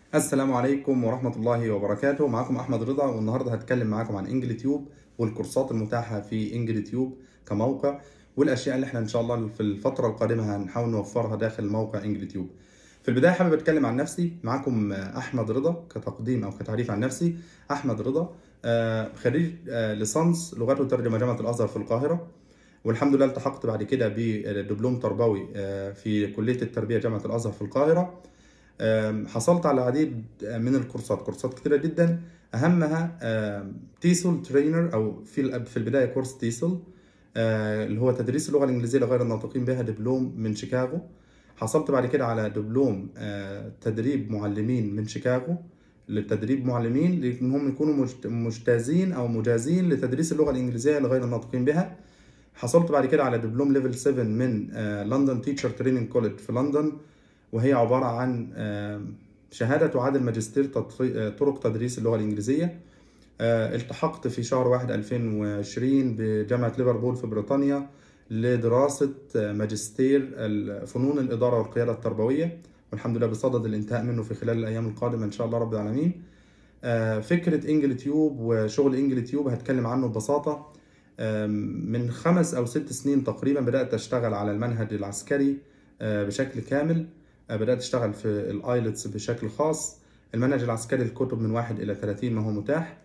السلام عليكم ورحمة الله وبركاته معكم أحمد رضا والنهاردة هتكلم معاكم عن انجلي تيوب والكورسات المتاحة في انجلي تيوب كموقع والأشياء اللي احنا إن شاء الله في الفترة القادمة هنحاول نوفرها داخل موقع انجلي تيوب في البداية حابب أتكلم عن نفسي معاكم أحمد رضا كتقديم أو كتعريف عن نفسي أحمد رضا آه، خريج آه، ليسانس لغات وترجمة جامعة الأزهر في القاهرة والحمد لله التحقت بعد كده بدبلوم تربوي آه، في كلية التربية جامعة الأزهر في القاهرة آم، حصلت على العديد من الكورسات كورسات كتيرة جدا أهمها آم، تيسل ترينر أو في في البداية كورس تيسل آه، اللي هو تدريس اللغة الإنجليزية لغير الناطقين بها دبلوم من شيكاغو حصلت بعد كده على دبلوم آه، تدريب معلمين من شيكاغو لتدريب معلمين لأنهم يكونوا مجت- مجتازين أو مجازين لتدريس اللغة الإنجليزية لغير الناطقين بها حصلت بعد كده على دبلوم ليفل 7 من لندن تيتشر تريننج كوليدج في لندن وهي عبارة عن آه، شهادة تعادل ماجستير تطري- آه، طرق تدريس اللغة الإنجليزية آه، التحقت في شهر 1 2020 بجامعة ليفربول في بريطانيا لدراسة آه، ماجستير فنون الإدارة والقيادة التربوية والحمد لله بصدد الانتهاء منه في خلال الأيام القادمة إن شاء الله رب العالمين آه، فكرة انجلي تيوب وشغل انجلي تيوب هتكلم عنه ببساطة آم، من خمس أو ست سنين تقريبا بدأت أشتغل على المنهج العسكري آه، بشكل كامل آه، بدأت أشتغل في الآيلتس بشكل خاص المنهج العسكري الكتب من واحد إلى 30 ما هو متاح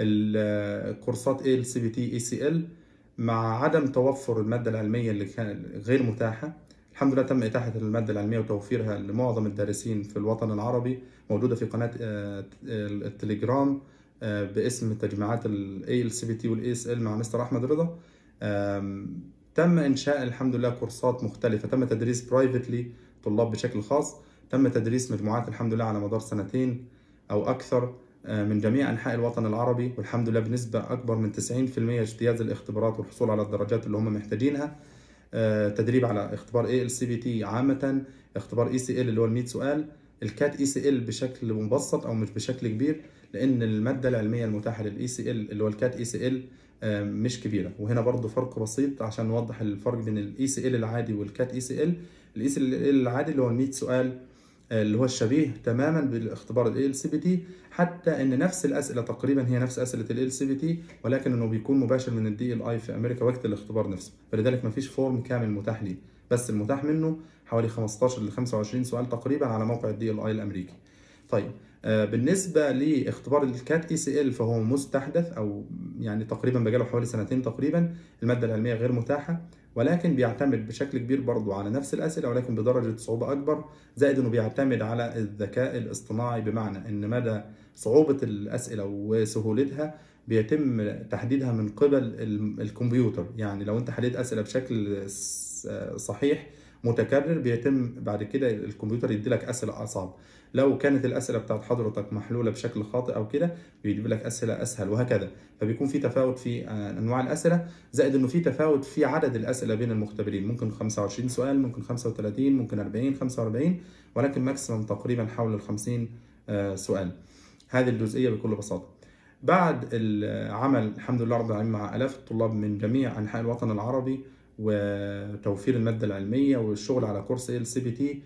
الكورسات ALCBT ECL مع عدم توفر المادة العلمية اللي كان غير متاحة الحمد لله تم إتاحة المادة العلمية وتوفيرها لمعظم الدارسين في الوطن العربي موجودة في قناة آه، التليجرام آه، باسم تجميعات ال ALCBT وال ASL مع مستر أحمد رضا آم، تم إنشاء الحمد لله كورسات مختلفة تم تدريس برايفتلي طلاب بشكل خاص تم تدريس مجموعات الحمد لله على مدار سنتين أو أكثر آه، من جميع أنحاء الوطن العربي والحمد لله بنسبة أكبر من 90% اجتياز الاختبارات والحصول على الدرجات اللي هم محتاجينها آه، تدريب على اختبار ALCBT عامة اختبار ECL اللي هو ال 100 سؤال الكات ECL بشكل مبسط أو مش بشكل كبير لأن المادة العلمية المتاحة لل ECL اللي هو الكات ECL آه، مش كبيرة وهنا برضو فرق بسيط عشان نوضح الفرق بين ال ECL العادي والكات ECL ال ECL العادي اللي هو ال 100 سؤال آه، اللي هو الشبيه تماما بالاختبار ال ALCBT حتى ان نفس الاسئله تقريبا هي نفس اسئله ال ALCBT ولكن انه بيكون مباشر من الدي ال اي في امريكا وقت الاختبار نفسه فلذلك ما فيش فورم كامل متاح لي بس المتاح منه حوالي 15 ل 25 سؤال تقريبا على موقع الدي ال اي الامريكي طيب آه، بالنسبه لاختبار الكات اي سي ال فهو مستحدث او يعني تقريبا بقاله حوالي سنتين تقريبا الماده العلميه غير متاحه ولكن بيعتمد بشكل كبير برضو على نفس الاسئله ولكن بدرجه صعوبه اكبر زائد انه بيعتمد على الذكاء الاصطناعي بمعنى ان مدى صعوبه الاسئله وسهولتها بيتم تحديدها من قبل ال- الكمبيوتر يعني لو انت حليت اسئله بشكل س- صحيح متكرر بيتم بعد كده الكمبيوتر يدي لك اسئله اصعب لو كانت الاسئله بتاعت حضرتك محلوله بشكل خاطئ او كده بيجيب لك اسئله اسهل وهكذا فبيكون في تفاوت في آه، انواع الاسئله زائد انه في تفاوت في عدد الاسئله بين المختبرين ممكن 25 سؤال ممكن 35 ممكن 40 45 ولكن ماكسيمم تقريبا حول ال 50 آه، سؤال هذه الجزئيه بكل بساطه بعد العمل الحمد لله رب العالمين مع آلاف الطلاب من جميع أنحاء الوطن العربي وتوفير المادة العلمية والشغل على كورس ال سي بي تي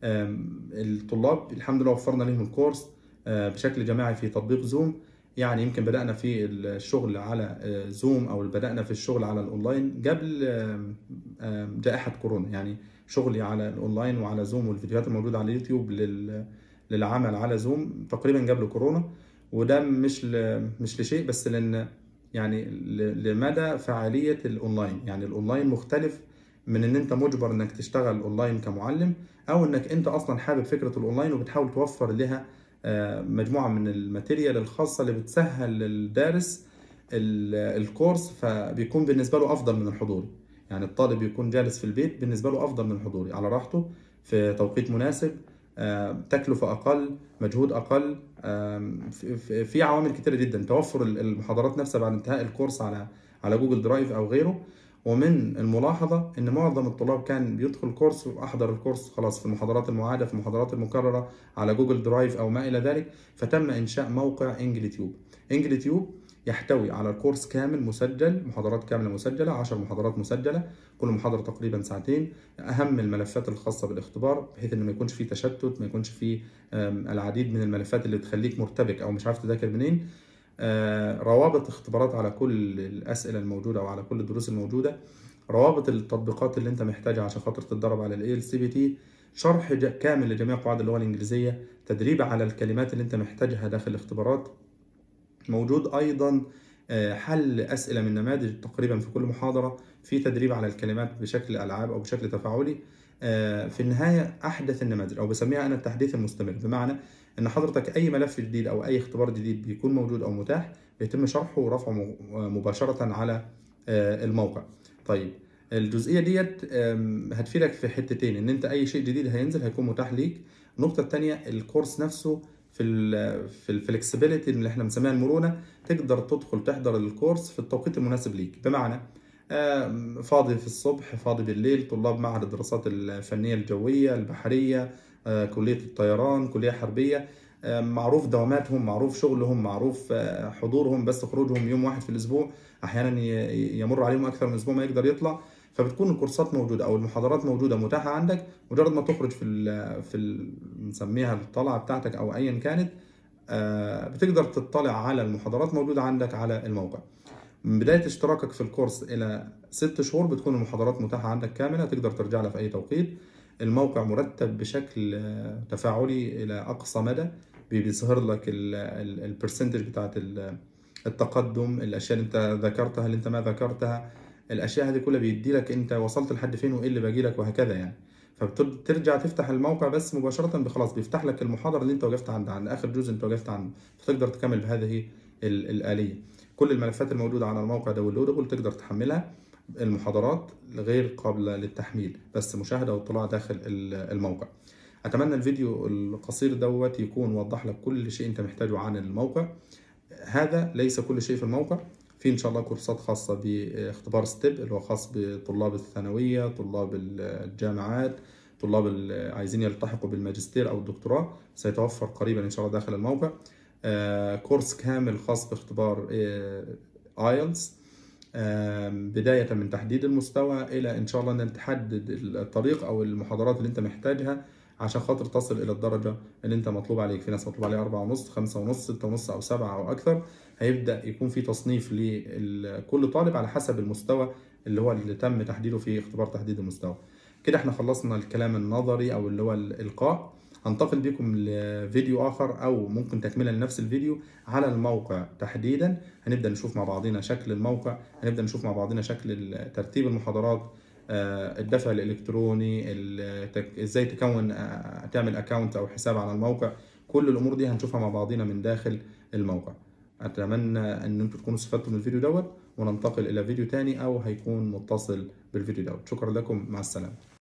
الطلاب الحمد لله وفرنا لهم الكورس آه، بشكل جماعي في تطبيق زوم يعني يمكن بدأنا في الشغل على آه، زوم أو بدأنا في الشغل على الأونلاين قبل آم، آم، جائحة كورونا يعني شغلي على الأونلاين وعلى زوم والفيديوهات الموجودة على اليوتيوب لل- للعمل على زوم تقريبا قبل كورونا وده مش ل... مش لشيء بس لان يعني ل... لمدى فعاليه الاونلاين يعني الاونلاين مختلف من ان انت مجبر انك تشتغل اونلاين كمعلم او انك انت اصلا حابب فكره الاونلاين وبتحاول توفر لها آه، مجموعه من الماتيريال الخاصه اللي بتسهل للدارس ال- الكورس فبيكون بالنسبه له افضل من الحضوري يعني الطالب يكون جالس في البيت بالنسبه له افضل من الحضوري على راحته في توقيت مناسب آه، تكلفه اقل مجهود اقل آم، في- في في عوامل كتيرة جدا توفر ال- المحاضرات نفسها بعد انتهاء الكورس على على جوجل درايف او غيره ومن الملاحظة ان معظم الطلاب كان بيدخل كورس واحضر الكورس خلاص في المحاضرات المعادة في المحاضرات المكررة على جوجل درايف او ما الى ذلك فتم انشاء موقع انجلي تيوب انجلي تيوب يحتوي على الكورس كامل مسجل محاضرات كاملة مسجلة 10 محاضرات مسجلة كل محاضرة تقريبا ساعتين أهم الملفات الخاصة بالاختبار بحيث إن ما يكونش فيه تشتت ما يكونش فيه آم، العديد من الملفات اللي تخليك مرتبك أو مش عارف تذاكر منين آه، روابط اختبارات على كل الأسئلة الموجودة أو على كل الدروس الموجودة روابط التطبيقات اللي أنت محتاجها عشان خاطر تتدرب على ال ALCBT شرح ج- كامل لجميع قواعد اللغة الإنجليزية تدريب على الكلمات اللي أنت محتاجها داخل الاختبارات موجود أيضا آه، حل أسئلة من نماذج تقريبا في كل محاضرة في تدريب على الكلمات بشكل ألعاب أو بشكل تفاعلي آه، في النهاية أحدث النماذج أو بسميها أنا التحديث المستمر بمعنى إن حضرتك أي ملف جديد أو أي اختبار جديد بيكون موجود أو متاح بيتم شرحه ورفعه م- مباشرة على آه، الموقع طيب الجزئية ديت آم، هتفيدك في حتتين إن أنت أي شيء جديد هينزل هيكون متاح ليك النقطة التانية الكورس نفسه في ال في الفلكسبيليتي اللي احنا بنسميها المرونة تقدر تدخل تحضر الكورس في التوقيت المناسب ليك بمعنى آم، فاضي في الصبح فاضي بالليل طلاب معهد الدراسات الفنية الجوية البحرية آه، كلية الطيران كلية حربية آه، معروف دواماتهم معروف شغلهم معروف آه، حضورهم بس خروجهم يوم واحد في الأسبوع أحيانا ي- يمر عليهم أكثر من أسبوع ما يقدر يطلع فبتكون الكورسات موجودة أو المحاضرات موجودة متاحة عندك مجرد ما تخرج في ال في ال نسميها الطلعة بتاعتك أو أيا كانت آه، بتقدر تطلع على المحاضرات موجودة عندك على الموقع من بداية اشتراكك في الكورس إلى ست شهور بتكون المحاضرات متاحة عندك كاملة تقدر ترجع لها في أي توقيت الموقع مرتب بشكل آه، تفاعلي إلى أقصى مدى بيظهر لك البرسنتج بتاعت ال- التقدم الأشياء اللي أنت ذكرتها اللي أنت ما ذكرتها الأشياء هذه كلها بيدي لك أنت وصلت لحد فين وإيه اللي باقي لك وهكذا يعني فبترجع تفتح الموقع بس مباشرة خلاص بيفتح لك المحاضرة اللي أنت وقفت عندها عند آخر جزء أنت وقفت عنده فتقدر تكمل بهذه ال- الآلية كل الملفات الموجودة على الموقع داونلودبل تقدر تحملها المحاضرات غير قابلة للتحميل بس مشاهدة واطلاع داخل ال- الموقع أتمنى الفيديو القصير دوت يكون وضح لك كل شيء أنت محتاجه عن الموقع هذا ليس كل شيء في الموقع في ان شاء الله كورسات خاصه باختبار ستيب اللي هو خاص بطلاب الثانويه طلاب الجامعات طلاب اللي عايزين يلتحقوا بالماجستير او الدكتوراه سيتوفر قريبا ان شاء الله داخل الموقع آه، كورس كامل خاص باختبار ايلتس بداية من تحديد المستوى إلى إن شاء الله أن تحدد الطريق أو المحاضرات اللي أنت محتاجها عشان خاطر تصل إلى الدرجة اللي أنت مطلوب عليك في ناس مطلوب عليها أربعة ونص خمسة ونص ستة ونص أو سبعة أو أكثر هيبدأ يكون في تصنيف لكل طالب على حسب المستوى اللي هو اللي تم تحديده في اختبار تحديد المستوى كده احنا خلصنا الكلام النظري أو اللي هو الإلقاء هنتقل بكم لفيديو آخر أو ممكن تكملة لنفس الفيديو على الموقع تحديدا هنبدأ نشوف مع بعضنا شكل الموقع هنبدأ نشوف مع بعضنا شكل ترتيب المحاضرات آه، الدفع الإلكتروني التك- ازاي تكون آه، تعمل اكونت أو حساب على الموقع كل الأمور دي هنشوفها مع بعضنا من داخل الموقع أتمنى أن أنتم تكونوا استفدتوا من الفيديو دوت وننتقل إلى فيديو تاني أو هيكون متصل بالفيديو دوت شكرا لكم مع السلامة